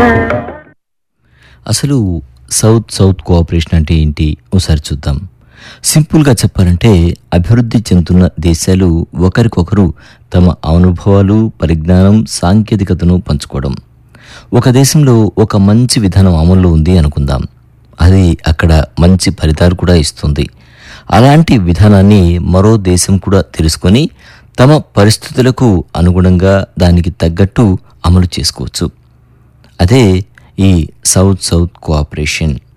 అసలు south south cooperation అంటే ఏంటి ఒకసారి చూద్దాం సింపుల్గా చెప్పాలంటే అభివృద్ధి చెందుతున్న దేశాలు ఒకరికొకరు తమ అనుభవాలు పరిజ్ఞానం సాంకేతికతను పంచుకోవడం ఒక దేశంలో ఒక మంచి విధానం అమల్లో ఉంది అనుకుందాం అది అక్కడ మంచి ఫలితాలు కూడా ఇస్తుంది అలాంటి విధానాన్ని మరో దేశం కూడా తెలుసుకొని తమ పరిస్థితులకు అనుగుణంగా దానికి తగ్గట్టు అమలు చేసుకోవచ్చు అదే ఈ సౌత్ సౌత్ కోఆపరేషన్